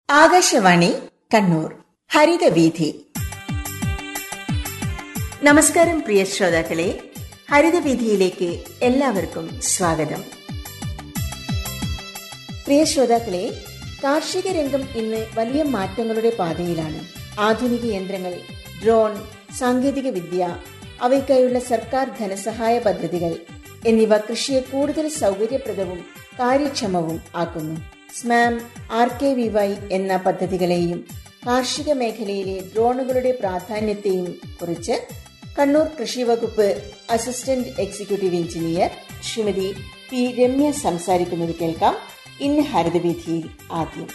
ആകാശവാണി കണ്ണൂർ ഹരിതവീഥി നമസ്കാരം പ്രിയ ശ്രോതാക്കളെ ഹരിതവീഥിയിലേക്ക് എല്ലാവർക്കും സ്വാഗതം പ്രിയ ശ്രോതാക്കളെ കാർഷിക രംഗം ഇന്ന് വലിയ മാറ്റങ്ങളുടെ പാതയിലാണ് ആധുനിക യന്ത്രങ്ങൾ ഡ്രോൺ സാങ്കേതിക വിദ്യ അവയ്ക്കായുള്ള സർക്കാർ ധനസഹായ പദ്ധതികൾ എന്നിവ കൃഷിയെ കൂടുതൽ സൗകര്യപ്രദവും കാര്യക്ഷമവും ആക്കുന്നു SMAM R K V Y എന്ന പദ്ധതികളെയും കാർഷിക മേഖലയിലെ ഡ്രോണുകളുടെ പ്രാധാന്യത്തെയും കുറിച്ച് കണ്ണൂർ കൃഷി വകുപ്പ് assistant executive engineer Shrimati P Ramya സംസാരിക്കുന്നത് കേൾക്കാം ഇന്ന് ഹരിതവീഥിയിൽ ആദ്യം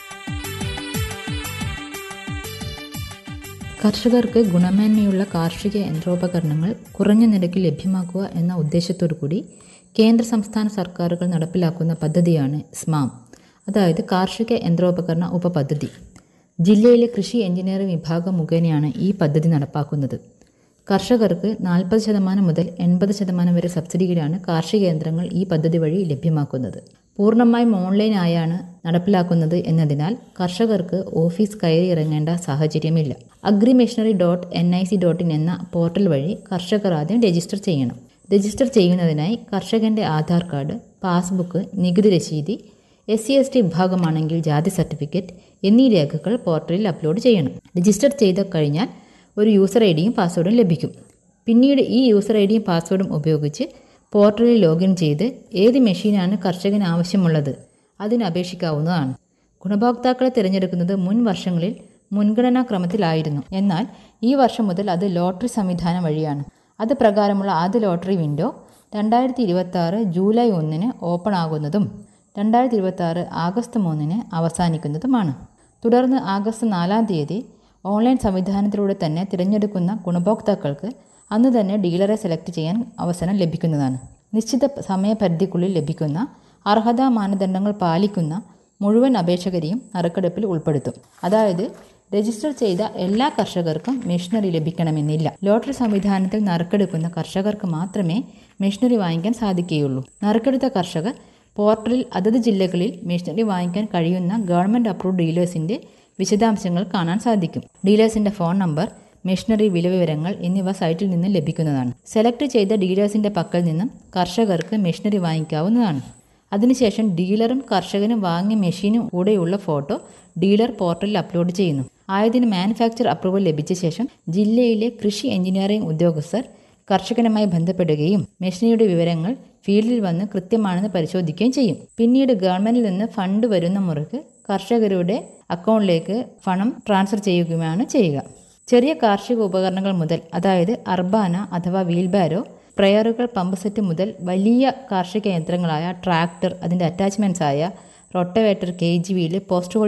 കർഷകർക്ക് ഗുണമേന്മയുള്ള കാർഷിക യന്ത്രോപകരണങ്ങൾ കുറഞ്ഞ നിരക്കിൽ ലഭ്യമാക്കുക എന്ന ഉദ്ദേശത്തോടു കൂടി കേന്ദ്ര സംസ്ഥാന സർക്കാരുകൾ നടപ്പിലാക്കുന്ന പദ്ധതിയാണ് സ്മാം അതായത് കാർഷിക യന്ത്രോപകരണ ഉപപദ്ധതി ജില്ലയിലെ കൃഷി എഞ്ചിനീയറിംഗ് വിഭാഗം മുഖേനയാണ് ഈ പദ്ധതി നടപ്പാക്കുന്നത് കർഷകർക്ക് നാൽപ്പത് ശതമാനം മുതൽ എൺപത് ശതമാനം വരെ സബ്സിഡിയിലാണ് കാർഷിക യന്ത്രങ്ങൾ ഈ പദ്ധതി വഴി ലഭ്യമാക്കുന്നത് പൂർണ്ണമായും ഓൺലൈനായാണ് നടപ്പിലാക്കുന്നത് എന്നതിനാൽ കർഷകർക്ക് ഓഫീസ് കയറി ഇറങ്ങേണ്ട സാഹചര്യമില്ല agri machinery dot N I C dot in എന്ന പോർട്ടൽ വഴി കർഷകർ ആദ്യം രജിസ്റ്റർ ചെയ്യണം രജിസ്റ്റർ ചെയ്യുന്നതിനായി കർഷകന്റെ ആധാർ കാർഡ് പാസ്ബുക്ക് നികുതി രശീതി എസ് സി എസ് ടി വിഭാഗമാണെങ്കിൽ ജാതി സർട്ടിഫിക്കറ്റ് എന്നീ രേഖകൾ പോർട്ടലിൽ അപ്ലോഡ് ചെയ്യണം രജിസ്റ്റർ ചെയ്ത് കഴിഞ്ഞാൽ ഒരു യൂസർ ഐ ഡിയും പാസ്വേഡും ലഭിക്കും പിന്നീട് ഈ യൂസർ ഐ ഡിയും പാസ്വേഡും ഉപയോഗിച്ച് പോർട്ടലിൽ ലോഗിൻ ചെയ്ത് ഏത് മെഷീനാണ് കർഷകന് ആവശ്യമുള്ളത് അതിന് അപേക്ഷിക്കാവുന്നതാണ് ഗുണഭോക്താക്കളെ തിരഞ്ഞെടുക്കുന്നത് മുൻ വർഷങ്ങളിൽ മുൻഗണനാ ക്രമത്തിലായിരുന്നു എന്നാൽ ഈ വർഷം മുതൽ അത് ലോട്ടറി സംവിധാനം വഴിയാണ് അത് പ്രകാരമുള്ള ആദ്യ ലോട്ടറി വിൻഡോ രണ്ടായിരത്തി ഇരുപത്തി ആറ് ജൂലൈ ഒന്നിന് ഓപ്പൺ ആകുന്നതും രണ്ടായിരത്തി ഇരുപത്തി ആറ് ആഗസ്റ്റ് മൂന്നിന് അവസാനിക്കുന്നതുമാണ് തുടർന്ന് ആഗസ്റ്റ് നാലാം തീയതി ഓൺലൈൻ സംവിധാനത്തിലൂടെ തന്നെ തിരഞ്ഞെടുക്കുന്ന ഗുണഭോക്താക്കൾക്ക് അന്ന് തന്നെ ഡീലറെ സെലക്ട് ചെയ്യാൻ അവസരം ലഭിക്കുന്നതാണ് നിശ്ചിത സമയപരിധിക്കുള്ളിൽ ലഭിക്കുന്ന അർഹതാ മാനദണ്ഡങ്ങൾ പാലിക്കുന്ന മുഴുവൻ അപേക്ഷകരെയും നറുക്കെടുപ്പിൽ ഉൾപ്പെടുത്തും അതായത് രജിസ്റ്റർ ചെയ്ത എല്ലാ കർഷകർക്കും മെഷീനറി ലഭിക്കണമെന്നില്ല ലോട്ടറി സംവിധാനത്തിൽ നറുക്കെടുക്കുന്ന കർഷകർക്ക് മാത്രമേ മെഷീനറി വാങ്ങിക്കാൻ സാധിക്കുകയുള്ളൂ നറുക്കെടുത്ത കർഷകർ പോർട്ടലിൽ അതത് ജില്ലകളിൽ മെഷീനറി വാങ്ങിക്കാൻ കഴിയുന്ന ഗവൺമെൻറ് അപ്രൂവ്ഡ് ഡീലേഴ്സിൻ്റെ വിശദാംശങ്ങൾ കാണാൻ സാധിക്കും ഡീലേഴ്സിൻ്റെ ഫോൺ നമ്പർ മെഷീനറി വിലവിവരങ്ങൾ എന്നിവ സൈറ്റിൽ നിന്ന് ലഭിക്കുന്നതാണ് സെലക്ട് ചെയ്ത ഡീലേഴ്സിൻ്റെ പക്കൽ നിന്നും കർഷകർക്ക് മെഷീനറി വാങ്ങിക്കാവുന്നതാണ് അതിനുശേഷം ഡീലറും കർഷകനും വാങ്ങിയ മെഷീനും കൂടെയുള്ള ഫോട്ടോ ഡീലർ പോർട്ടലിൽ അപ്ലോഡ് ചെയ്യുന്നു ആയതിന് മാനുഫാക്ചർ അപ്രൂവൽ ലഭിച്ച ശേഷം ജില്ലയിലെ കൃഷി എഞ്ചിനീയറിംഗ് ഉദ്യോഗസ്ഥർ കർഷകനുമായി ബന്ധപ്പെടുകയും മെഷീനറിയുടെ വിവരങ്ങൾ ഫീൽഡിൽ വന്ന് കൃത്യമാണെന്ന് പരിശോധിക്കുകയും ചെയ്യും പിന്നീട് ഗവൺമെന്റിൽ നിന്ന് ഫണ്ട് വരുന്ന മുറയ്ക്ക് കർഷകരുടെ അക്കൗണ്ടിലേക്ക് പണം ട്രാൻസ്ഫർ ചെയ്യുകയുമാണ് ചെയ്യുക ചെറിയ കാർഷിക ഉപകരണങ്ങൾ മുതൽ അതായത് അർബാന അഥവാ വീൽബാരോ സ്പ്രെയറുകൾ പമ്പ് സെറ്റ് മുതൽ വലിയ കാർഷിക യന്ത്രങ്ങളായ ട്രാക്ടർ അതിൻ്റെ അറ്റാച്ച്മെൻറ്റ്സ് ആയ റൊട്ടവേറ്റർ കെ ജി വിയിൽ പോസ്റ്റ്